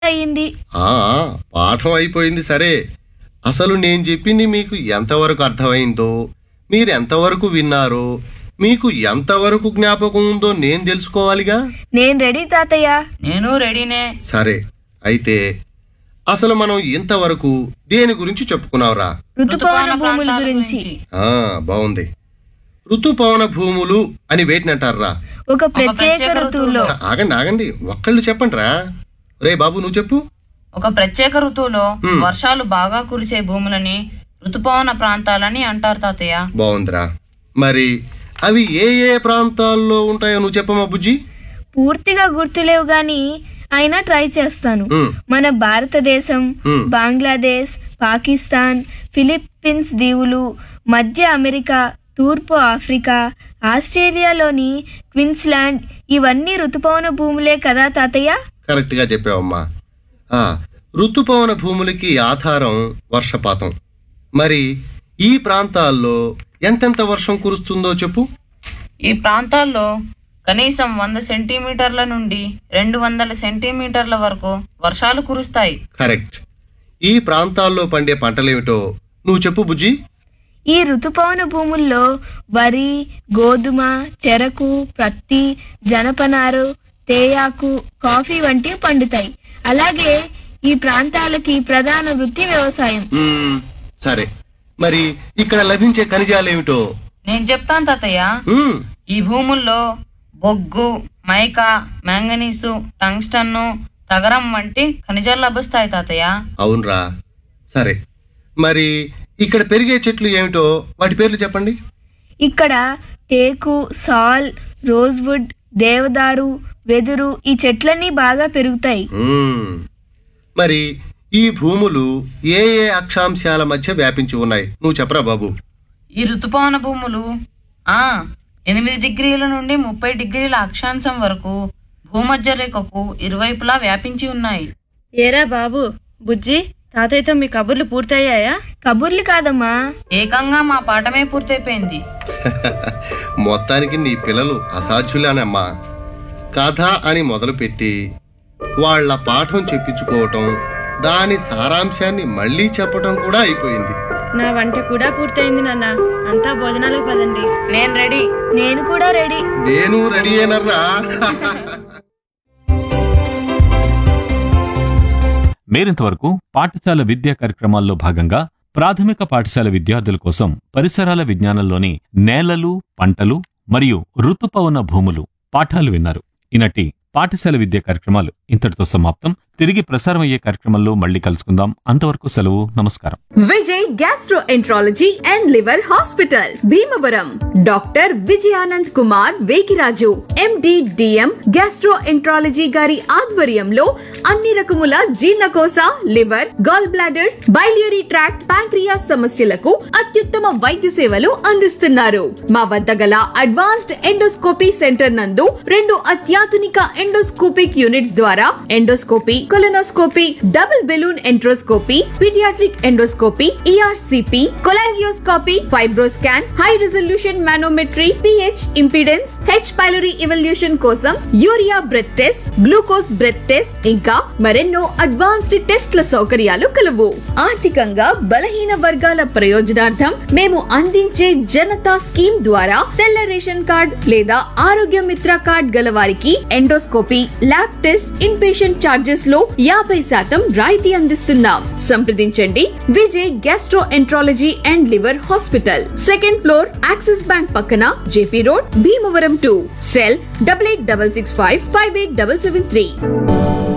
అయింది ఆ పాఠం అయిపోయింది సరే అసలు నేను చెప్పింది మీకు ఎంతవరకు అర్థమైందో మీరు ఎంతవరకు విన్నారో మీకు ఎంతవరకు జ్ఞాపకం ఉందో నేను తెలుసుకోవాలిగా నేను రెడీ తాతయ్య నేను రెడీనే సరే అయితే అసలు మనం ఇంతవరకు దేని గురించి చెప్పుకున్నావురా ఋతుపవన భూముల ప్రాంతాల గురించి ఆ బాగుంది ఋతుపవన భూములు అని వేటినంటారా ఒక ప్రత్యేక ఋతువులో ఆగండి ఆగండి ఒక్కళ్ళు చెప్పండి రా రే బాబు నువ్వు చెప్పు ఒక ప్రత్యేక ఋతువులో వర్షాలు బాగా కురిసే భూములని ఋతుపవన ప్రాంతాలని అంటారు తాతయ్య బాగుందిరా మరి అవి ఏ ఏ ప్రాంతాల్లో ఉంటాయో నువ్వు చెప్పమ్మా బుజ్జి పూర్తిగా గుర్తులేవు గాని అయినా ట్రై చేస్తాను ఉమ్, మన భారతదేశం Hmm. బంగ్లాదేశ్ పాకిస్తాన్ ఫిలిప్పీన్స్ దీవులు మధ్య అమెరికా తూర్పు ఆఫ్రికా ఆస్ట్రేలియాలోని క్విన్స్లాండ్ ఇవన్నీ ఋతుపవన భూములే కదా తాతయ్య కరెక్ట్ గా చెప్పావమ్మా ఆ, ఋతుపవన భూములకి ఆధారం వర్షపాతం మరి ఈ ప్రాంతాల్లో ఎంతెంత వర్షం కురుస్తుందో చెప్పు ఈ ప్రాంతాల్లో కనీసం వంద సెంటీమీటర్ల నుండి రెండు వందల సెంటీమీటర్ల వరకు వర్షాలు కురుస్తాయి కరెక్ట్ ఈ ప్రాంతాల్లో పండే పంటలేమిటో నువ్వు చెప్పు బుజ్జి ఈ ఋతుపవన భూముల్లో వరి గోధుమ చెరకు ప్రత్తి జనపనారు తేయాకు కాఫీ వంటివి పండుతాయి అలాగే ఈ ప్రాంతాలకి ప్రధాన వృత్తి వ్యవసాయం మ్మ్, సరే మరి ఇక్కడ లభించే ఖనిజాలేమిటో నేను చెప్తాను తాతయ్య మ్మ్, ఈ భూముల్లో బొగ్గు మైకా మ్యాంగనీసు టంగ్స్టన్ను తగరం వంటి ఖనిజాలు లభిస్తాయి తాతయ్య అవునరా సరే మరి ఇక్కడ పెరిగే చెట్లు ఏమిటో వాటి పేర్లు చెప్పండి ఇక్కడ టేకు సాల్ రోజ్వుడ్ దేవదారు వెదురు ఈ చెట్లన్నీ బాగా పెరుగుతాయి మ్మ్. మరి ఈ భూములు ఏ ఏ అక్షాంశాల మధ్య వ్యాపించి ఉన్నాయి నువ్వు చెప్పరా బాబు ఈ ఋతుపవన భూములు ఆ ఎనిమిది డిగ్రీల నుండి ముప్పై డిగ్రీల అక్షాంశం వరకు భూమధ్య రేఖకు ఇరువైపులా వ్యాపించి ఉన్నాయి ఏరా బాబు బుజ్జి తాతయ్యతో మీ కబుర్లు పూర్తయ్యాయా కబుర్లు కాదమ్మా ఏకంగా మా పాఠమే పూర్తయిపోయింది మొత్తానికి నీ పిల్లలు అసాధ్యులేనమ్మా కథ అని మొదలుపెట్టి వాళ్ళ పాఠం చెప్పించుకోవటం దాని సారాంశాన్ని మళ్ళీ చెప్పటం కూడా అయిపోయింది నా వంట కూడా పూర్తయింది నాన్న అంతా భోజనాలకు పదండి నేను రెడీ నేను కూడా రెడీ నేను రెడీ అయినర్రా మీరింతవరకు పాఠశాల విద్యా కార్యక్రమాల్లో భాగంగా ప్రాథమిక పాఠశాల విద్యార్థుల కోసం పరిసరాల విజ్ఞానంలోని నేలలు పంటలు మరియు ఋతుపవన భూములు పాఠాలు విన్నారు ఈనటి పాఠశాల విద్యా కార్యక్రమాలు ఇంతటితో సమాప్తం తిరిగి ప్రసారం అయ్యే కార్యక్రమంలో మళ్ళీ కలుసుకుందాం అంతవరకు సెలవు నమస్కారం Vijay gastroenterology and liver hospital Bhimavaram doctor Vijayanand Kumar Vekiraju MD DM gastroenterology గారి ఆధ్వర్యంలో అన్ని రకముల జీర్ణకోశ liver gall bladder biliary tract pancreas సమస్యలకు అత్యుత్తమ వైద్య సేవలు అందిస్తున్నారు మా వద్ద గల అడ్వాన్స్డ్ ఎండోస్కోపీ సెంటర్ నందు రెండు అత్యాధునిక ఎండోస్కోపిక్ యూనిట్స్ ద్వారా endoscopy colonoscopy double balloon enteroscopy paediatric endoscopy ERCP cholangioscopy fibroscan high resolution manometry pH impedance H pylori evaluation కోసం urea breath test glucose breath test ఇంకా మరెన్నో అడ్వాన్స్డ్ టెస్ట్ల సౌకర్యాలు కలవు ఆర్థికంగా బలహీన వర్గాల ప్రయోజనార్థం మేము అందించే జనతా స్కీమ్ ద్వారా తెల్ల రేషన్ కార్డ్ లేదా ఆరోగ్య మిత్ర కార్డ్ గల వారికి endoscopy lab test in patient charges లో యాభై శాతం రాయితీ అందిస్తున్నాం సంప్రదించండి Vijay gastroenterology and liver hospital second floor Axis bank పక్కన JP road Bhimavaram two cell double eight double six five five eight double seven three